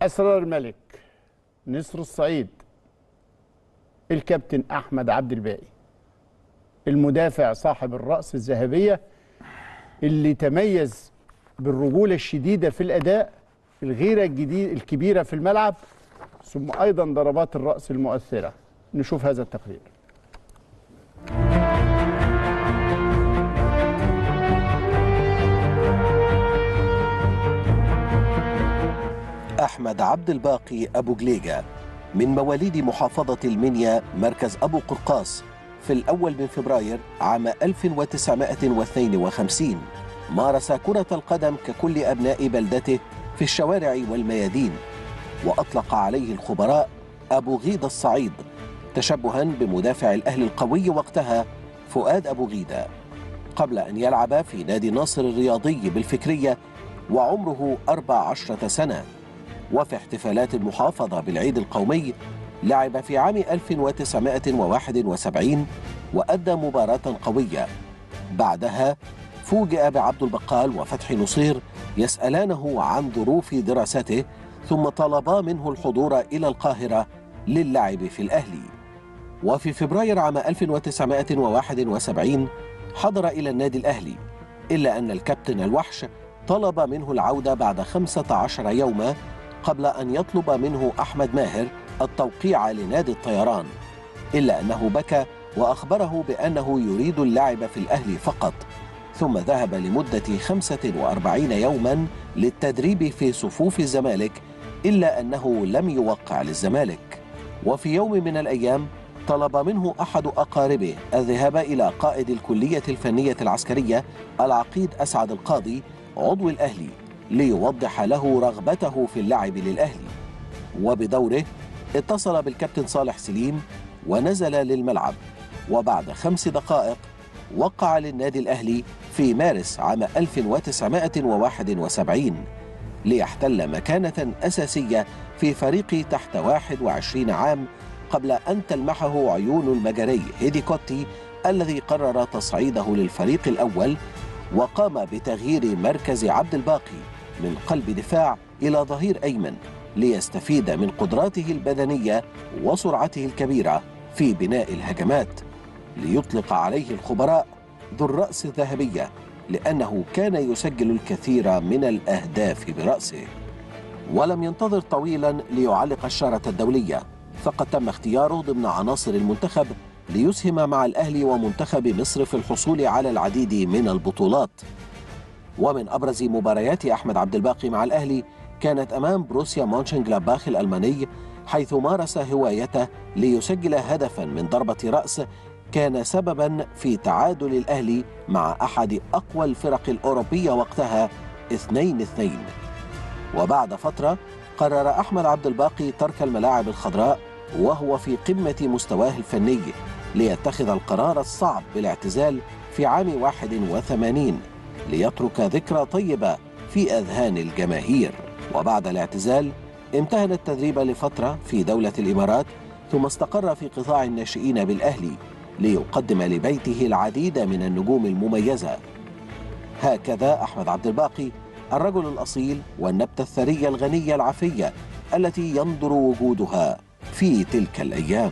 اسرار ملك نسر الصعيد الكابتن احمد عبد الباقي المدافع صاحب الراس الذهبيه اللي تميز بالرجوله الشديده في الاداء الغيره الجديد الكبيره في الملعب ثم ايضا ضربات الراس المؤثره نشوف هذا التقرير أحمد عبد الباقي أبو جليجة من مواليد محافظة المنيا مركز أبو قرقاس في الأول من فبراير عام 1952 مارس كرة القدم ككل أبناء بلدته في الشوارع والميادين وأطلق عليه الخبراء أبو غيدة الصعيد تشبها بمدافع الأهل القوي وقتها فؤاد أبو غيدة قبل أن يلعب في نادي ناصر الرياضي بالفكرية وعمره 14 سنة وفي احتفالات المحافظة بالعيد القومي لعب في عام 1971 وأدى مباراة قوية بعدها فوجئ بعبد البقال وفتحي نصير يسألانه عن ظروف دراسته ثم طلبا منه الحضور إلى القاهرة للعب في الأهلي وفي فبراير عام 1971 حضر إلى النادي الأهلي إلا أن الكابتن الوحش طلب منه العودة بعد 15 يوما قبل أن يطلب منه أحمد ماهر التوقيع لنادي الطيران إلا أنه بكى وأخبره بأنه يريد اللعب في الأهلي فقط ثم ذهب لمدة 45 يوما للتدريب في صفوف الزمالك إلا أنه لم يوقع للزمالك وفي يوم من الأيام طلب منه أحد أقاربه الذهاب إلى قائد الكلية الفنية العسكرية العقيد أسعد القاضي عضو الأهلي ليوضح له رغبته في اللعب للأهلي وبدوره اتصل بالكابتن صالح سليم ونزل للملعب وبعد خمس دقائق وقع للنادي الأهلي في مارس عام 1971 ليحتل مكانة أساسية في فريق تحت 21 عام قبل أن تلمحه عيون المجري هيدي كوتي الذي قرر تصعيده للفريق الأول وقام بتغيير مركز عبد الباقي من قلب دفاع إلى ظهير أيمن ليستفيد من قدراته البدنية وسرعته الكبيرة في بناء الهجمات ليطلق عليه الخبراء ذو الرأس الذهبية لأنه كان يسجل الكثير من الأهداف برأسه ولم ينتظر طويلا ليعلق الشارة الدولية فقد تم اختياره ضمن عناصر المنتخب ليسهم مع الأهلي ومنتخب مصر في الحصول على العديد من البطولات ومن أبرز مباريات أحمد عبد الباقي مع الأهلي كانت أمام بروسيا مونشنجلاباخ الألماني حيث مارس هوايته ليسجل هدفا من ضربة رأس كان سببا في تعادل الأهلي مع أحد أقوى الفرق الأوروبية وقتها 2-2 وبعد فترة قرر أحمد عبد الباقي ترك الملاعب الخضراء وهو في قمة مستواه الفني ليتخذ القرار الصعب بالاعتزال في عام 81 ليترك ذكرى طيبة في أذهان الجماهير وبعد الاعتزال امتهن التدريب لفترة في دولة الإمارات ثم استقر في قطاع الناشئين بالأهلي ليقدم لبيته العديد من النجوم المميزة هكذا أحمد عبد الباقي الرجل الأصيل والنبتة الثرية الغنية العفية التي ينظر وجودها في تلك الأيام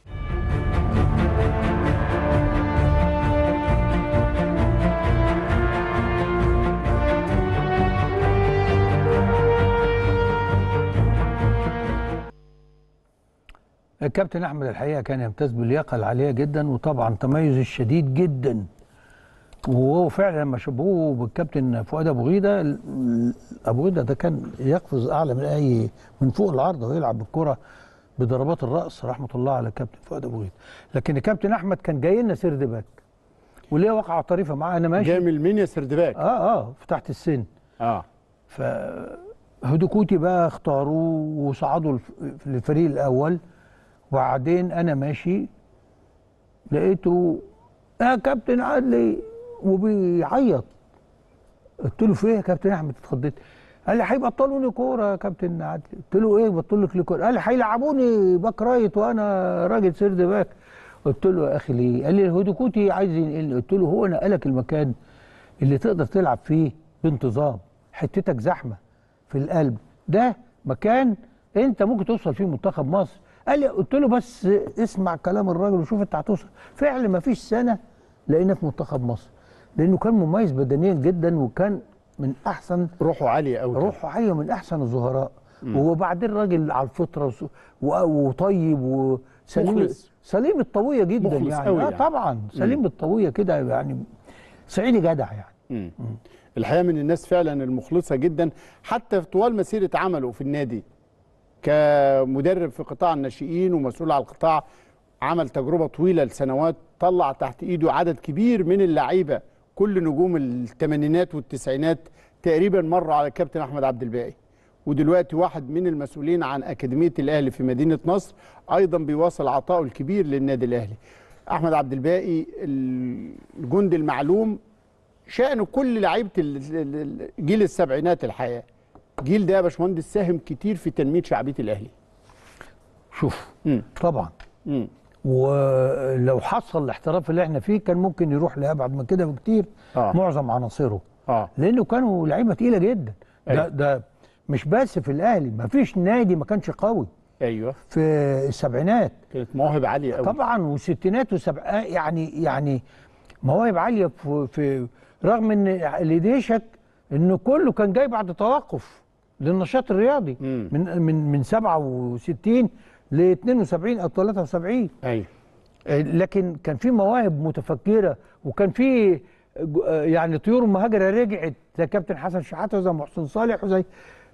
الكابتن احمد الحقيقه كان يمتاز باللياقه العاليه جدا وطبعا تميز الشديد جدا وهو فعلا لما شبهوه بالكابتن فؤاد ابو غيده ال- ال- ابو غيده ده كان يقفز اعلى من اي من فوق العرض ويلعب بالكره بضربات الراس رحمه الله على الكابتن فؤاد ابو غيده لكن الكابتن احمد كان جاي لنا سيرد باك وليه وقعه طريفه معاه انا ماشي جاي من المنيا سردباك اه اه في تحت السن اه ف هدوكوتي بقى اختاروه وصعدوا الف- للفريق الاول وبعدين انا ماشي لقيته يا كابتن عدلي وبيعيط قلت له في ايه يا كابتن احمد اتخضيت قال لي هيبطلوني كوره يا كابتن عدلي قلت له ايه بطل لك ليه كوره قال لي هيلعبوني باك رايت وانا راجل سيرد باك قلت له يا اخي ليه قال لي الهدوكوتي عايز ينقلني قلت له هو نقلك المكان اللي تقدر تلعب فيه بانتظام حتتك زحمه في القلب ده مكان انت ممكن توصل فيه منتخب مصر قال لي قلت له بس اسمع كلام الراجل وشوف انت هتوصل فعلا ما فيش سنه لقينا في منتخب مصر لانه كان مميز بدنيا جدا وكان من احسن روحه عاليه قوي روحه عاليه من احسن الظهراء وبعدين راجل على الفطره وس- و- وطيب وسليم مخلص. سليم الطويه جدا مخلص يعني قوي اه يعني. طبعا سليم الطويه كده يعني صعيدي جدع يعني الحقيقه من الناس فعلا المخلصه جدا حتى في طوال مسيره عمله في النادي كمدرب في قطاع الناشئين ومسؤول على القطاع عمل تجربه طويله لسنوات طلع تحت ايده عدد كبير من اللعيبه كل نجوم الثمانينات والتسعينات تقريبا مروا على الكابتن احمد عبد الباقي ودلوقتي واحد من المسؤولين عن اكاديميه الاهلي في مدينه نصر ايضا بيواصل عطائه الكبير للنادي الاهلي احمد عبد الباقي الجندي المعلوم شأن كل لعيبه ال- ال- ال- جيل السبعينات الحقيقه جيل ده يا باشمهندس ساهم كتير في تنميه شعبيه الاهلي شوف مم. طبعا مم. ولو حصل الاحتراف اللي احنا فيه كان ممكن يروح لابعد من كده بكتير آه. معظم عناصره اه لانه كانوا لعيبه تقيله جدا أيوة. ده ده مش بس في الاهلي ما فيش نادي ما كانش قوي ايوه في السبعينات كانت مواهب عاليه قوي طبعا والستينات والسبعينات يعني يعني مواهب عاليه في, في رغم ان اللي يدهشك انه كله كان جاي بعد توقف للنشاط الرياضي مم. من من من 67 ل 72 او 73 ايوه لكن كان في مواهب متفكره وكان في ج- يعني طيور مهاجره رجعت زي كابتن حسن شحاته وزي محسن صالح وزي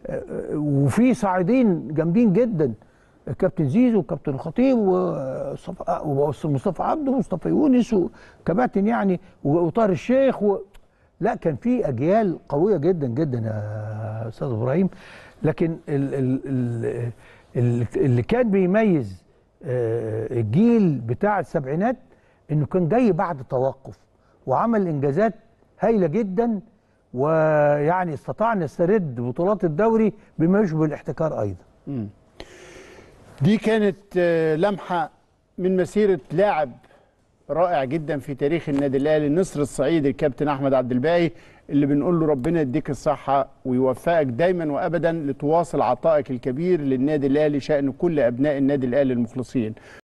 وفي صاعدين جامدين جدا كابتن زيزو وكابتن الخطيب وصف- ومصطفى عبده ومصطفى يونس وكباتن يعني وطاهر الشيخ و... لا كان في اجيال قويه جدا جدا يا استاذ ابراهيم لكن ال ال ال ال اللي كان بيميز آه، الجيل بتاع السبعينات انه كان جاي بعد توقف وعمل انجازات هايله جدا ويعني استطاع ان يسترد بطولات الدوري بما يشبه الاحتكار ايضا دي كانت آه، لمحه من مسيره لاعب رائع جدا في تاريخ النادي الاهلي نصر الصعيد الكابتن احمد عبد الباقي اللي بنقول له ربنا يديك الصحه ويوفقك دايما وابدا لتواصل عطائك الكبير للنادي الاهلي شان كل ابناء النادي الاهلي المخلصين